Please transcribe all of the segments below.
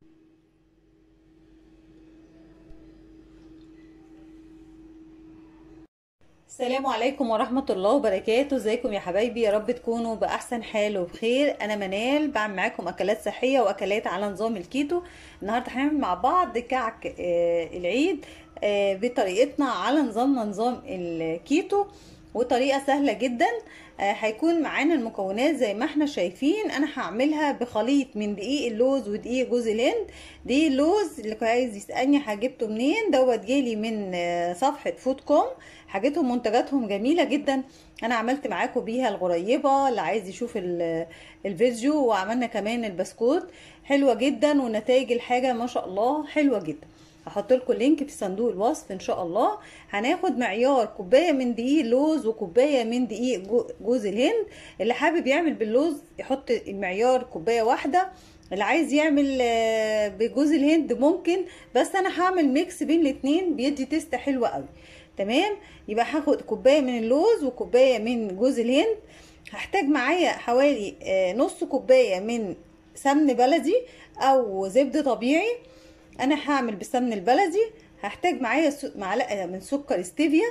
السلام عليكم ورحمة الله وبركاته ازيكم يا حبايبي يا رب تكونوا بأحسن حال وبخير أنا منال بعمل معاكم أكلات صحية وأكلات على نظام الكيتو النهاردة هنعمل مع بعض كعك آه، العيد آه، بطريقتنا على نظامنا نظام الكيتو وطريقة سهلة جدا آه، هيكون معانا المكونات زي ما احنا شايفين انا هعملها بخليط من دقيق اللوز ودقيق جوز الهند دقيق اللوز اللي كان عايز يسألني هجيبته منين دوت جالي من آه، صفحة فود كوم حاجتهم منتجاتهم جميلة جدا انا عملت معاكم بيها الغريبة اللي عايز يشوف ال- الفيديو وعملنا كمان البسكوت حلوة جدا ونتائج الحاجة ما شاء الله حلوة جدا هحط لكم اللينك في صندوق الوصف ان شاء الله هناخد معيار كوبايه من دقيق لوز وكوبايه من دقيق جو- جوز الهند اللي حابب يعمل باللوز يحط المعيار كوبايه واحده اللي عايز يعمل آه، بجوز الهند ممكن بس انا هعمل ميكس بين الاتنين بيدي تيست حلوه قوي تمام يبقى هاخد كوبايه من اللوز وكوبايه من جوز الهند هحتاج معايا حوالي آه، نص كوبايه من سمن بلدي او زبده طبيعي انا هعمل بالسمن البلدي هحتاج معايا س- معلقه من سكر ستيفيا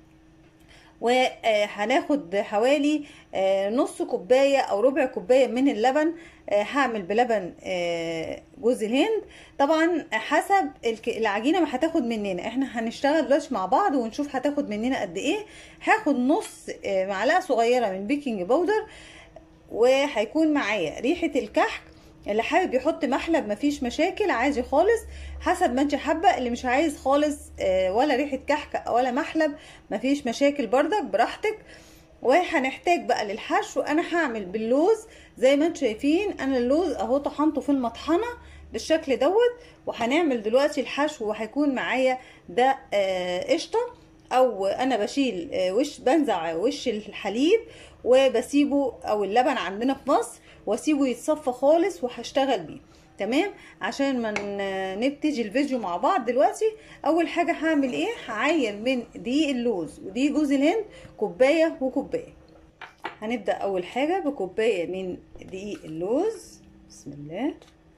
وهناخد حوالي آه، نص كوبايه او ربع كوبايه من اللبن آه، هعمل بلبن آه، جوز الهند طبعا حسب الك- العجينه ما هتاخد مننا احنا هنشتغل دلوقتي مع بعض ونشوف هتاخد مننا قد ايه هاخد نص آه، معلقه صغيره من بيكنج باودر وهيكون معايا ريحه الكحك اللي حابب يحط محلب مفيش مشاكل عادي خالص حسب ما انت حابه اللي مش عايز خالص آه، ولا ريحه كحك ولا محلب مفيش مشاكل بردك براحتك وهنحتاج بقى للحشو انا هعمل باللوز زي ما انتم شايفين انا اللوز اهو طحنته في المطحنه بالشكل دوت وهنعمل دلوقتي الحشو وهيكون معايا ده آه، قشطه او انا بشيل آه، وش بنزع وش الحليب وبسيبه او اللبن عندنا في مصر واسيبه يتصفى خالص وهشتغل بيه تمام عشان ما ن- نبتدي الفيديو مع بعض دلوقتي اول حاجه هعمل ايه هعاير من دقيق اللوز ودقيق جوز الهند كوبايه وكوبايه هنبدا اول حاجه بكوبايه من دقيق اللوز بسم الله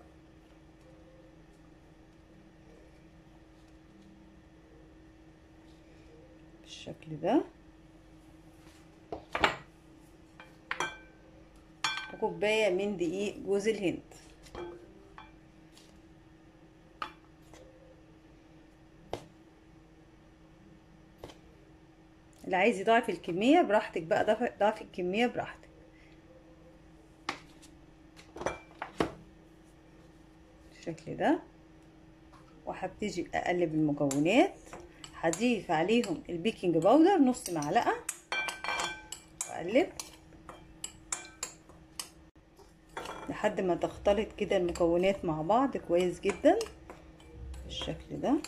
بالشكل ده وكوبايه من دقيق جوز الهند اللي عايز يضاعف الكمية براحتك بقى ضعف ضعف الكمية براحتك بالشكل ده وهبتدي اقلب المكونات هضيف عليهم البيكنج باودر نص معلقة واقلب لحد ما تختلط كده المكونات مع بعض كويس جدا بالشكل ده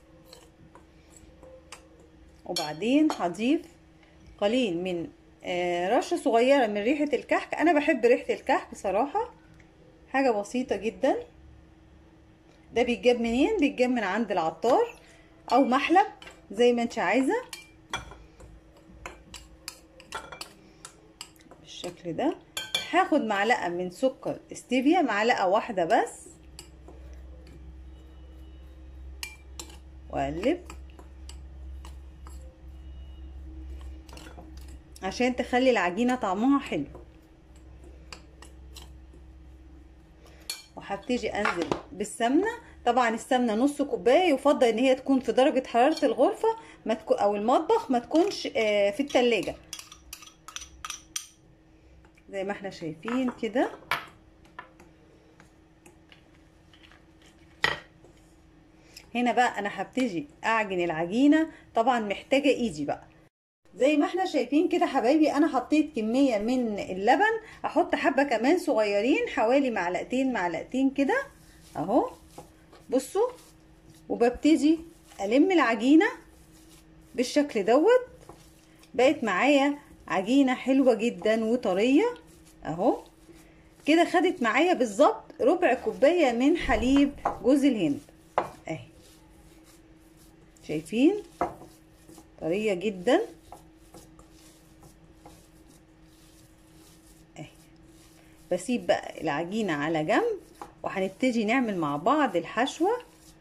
وبعدين هضيف قليل من آه، رشة صغيرة من ريحة الكحك أنا بحب ريحة الكحك بصراحة حاجة بسيطة جدا ده بيتجاب منين بيتجاب من عند العطار أو محلب زي ما انت عايزة بالشكل ده هاخد معلقة من سكر ستيفيا معلقة واحدة بس واقلب عشان تخلي العجينة طعمها حلو وهبتدي انزل بالسمنة طبعا السمنة نص كوباية يفضل ان هي تكون في درجة حرارة الغرفة ما تكون او المطبخ ما تكونش آه، في التلاجة زي ما احنا شايفين كده هنا بقى انا هبتدي اعجن العجينة طبعا محتاجة ايدي بقى زي ما احنا شايفين كده حبايبي انا حطيت كمية من اللبن احط حبة كمان صغيرين حوالي معلقتين معلقتين كده اهو بصوا وببتدي الم العجينة بالشكل دوت بقت معايا عجينة حلوة جدا وطرية اهو كده خدت معايا بالظبط ربع كوباية من حليب جوز الهند اهي شايفين طرية جدا اهي بسيب بقى العجينة على جنب وهنبتدي نعمل مع بعض الحشوة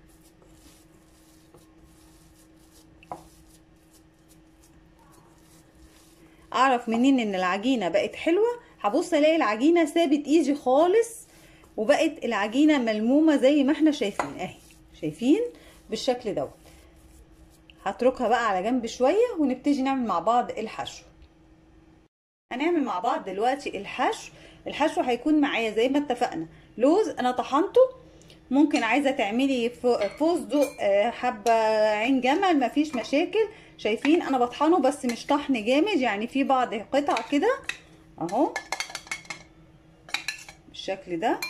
اعرف منين ان العجينة بقت حلوة هبص الاقي العجينة سابت ايدي خالص وبقت العجينة ملمومة زي ما احنا شايفين اهي شايفين بالشكل دوت هتركها بقى على جنب شوية ونبتدي نعمل مع بعض الحشو هنعمل مع بعض دلوقتي الحشو الحشو هيكون معايا زي ما اتفقنا لوز انا طحنته ممكن عايزه تعملي فستق حبه عين جمل مفيش مشاكل شايفين انا بطحنه بس مش طحن جامد يعني في بعض قطع كده اهو بالشكل ده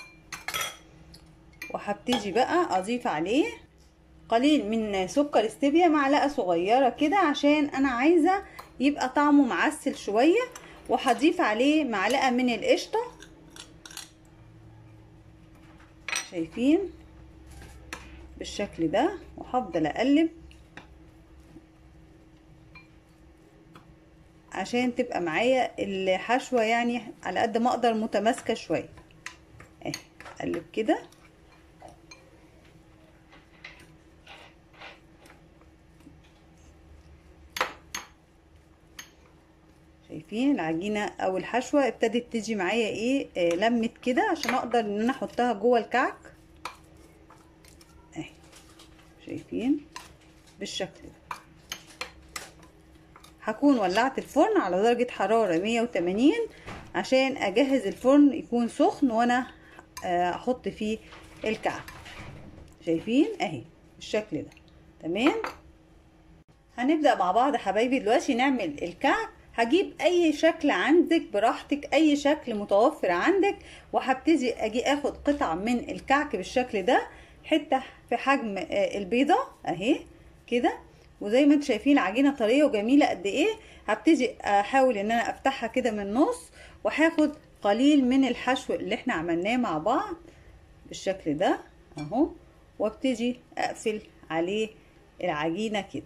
وهبتدي بقى اضيف عليه قليل من سكر ستيفيا معلقه صغيره كده عشان انا عايزه يبقى طعمه معسل شويه وهضيف عليه معلقه من القشطه شايفين بالشكل ده وهفضل اقلب عشان تبقى معايا الحشوه يعني على قد ما اقدر متماسكه شويه اهي اقلب كده شايفين العجينه او الحشوه ابتدت تيجي معايا ايه آه لمت كده عشان اقدر ان انا احطها جوه الكعك اهي شايفين بالشكل ده هكون ولعت الفرن على درجه حراره 180 عشان اجهز الفرن يكون سخن وانا آه احط فيه الكعك شايفين اهي بالشكل ده تمام هنبدا مع بعض يا حبايبي دلوقتي نعمل الكعك هجيب اي شكل عندك براحتك اي شكل متوفر عندك وهبتدي اجي اخد قطعة من الكعك بالشكل ده حتة في حجم البيضة اهي كده وزي ما انتم شايفين العجينة طرية وجميلة قد ايه هبتدي احاول ان انا افتحها كده من النص وهاخد قليل من الحشو اللي احنا عملناه مع بعض بالشكل ده اهو وابتدي اقفل عليه العجينة كده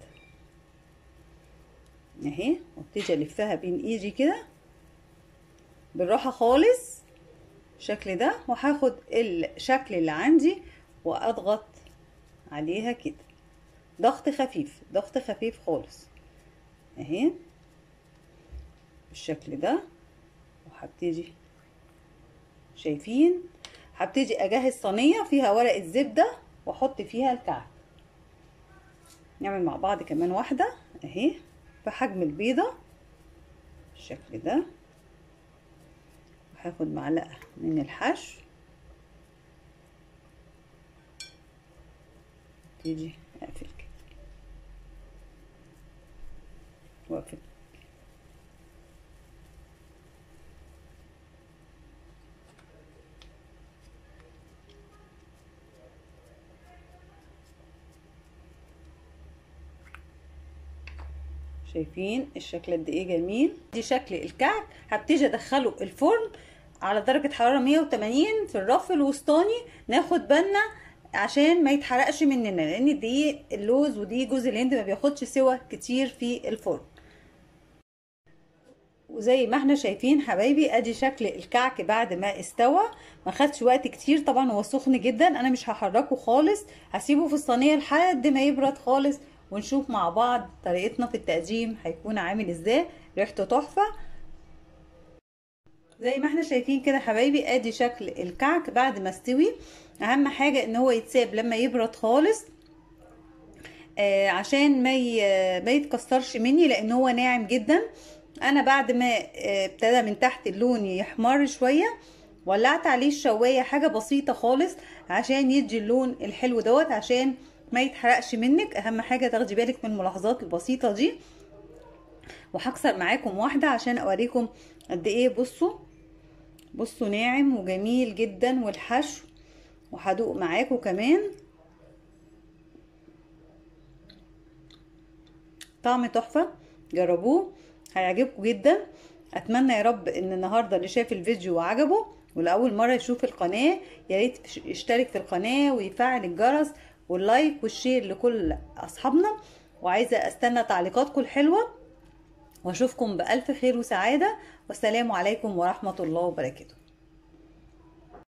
اهي وابتدي الفها بين ايدي كده بالراحه خالص بالشكل ده وهاخد الشكل اللي عندي واضغط عليها كده ضغط خفيف ضغط خفيف خالص اهي بالشكل ده وهبتدي شايفين هبتدي اجهز صينيه فيها ورقه زبده واحط فيها الكعك نعمل مع بعض كمان واحده اهي بحجم البيضة بالشكل ده وهاخد معلقة من الحشو تيجي اقفل كده واقفل شايفين الشكل قد ايه جميل دي شكل الكعك هبتدي ادخله الفرن على درجة حرارة 180 في الرف الوسطاني ناخد بالنا عشان ما يتحرقش مننا لان دي اللوز ودي جوز الهند ما بياخدش سوا كتير في الفرن وزي ما احنا شايفين حبايبي ادي شكل الكعك بعد ما استوى ما خدش وقت كتير طبعا هو سخن جدا انا مش هحركه خالص هسيبه في الصينيه لحد ما يبرد خالص ونشوف مع بعض طريقتنا في التقديم هيكون عامل ازاي ريحته تحفه زي ما احنا شايفين كده حبايبي ادي شكل الكعك بعد ما استوي اهم حاجه ان هو يتساب لما يبرد خالص آه عشان ما ما يتكسرش مني لان هو ناعم جدا انا بعد ما آه ابتدى من تحت اللون يحمر شويه ولعت عليه الشوايه حاجه بسيطه خالص عشان يدي اللون الحلو دوت عشان ما يتحرقش منك اهم حاجه تاخدي بالك من الملاحظات البسيطه دي وهكسر معاكم واحده عشان اوريكم قد ايه بصوا بصوا ناعم وجميل جدا والحشو وهدوق معاكم كمان طعم تحفه جربوه هيعجبكم جدا اتمنى يا رب ان النهارده اللي شاف الفيديو وعجبه ولاول مره يشوف القناه يا ريت يشترك في القناه ويفعل الجرس واللايك والشير لكل اصحابنا وعايزه استنى تعليقاتكم الحلوه واشوفكم بالف خير وسعاده والسلام عليكم ورحمه الله وبركاته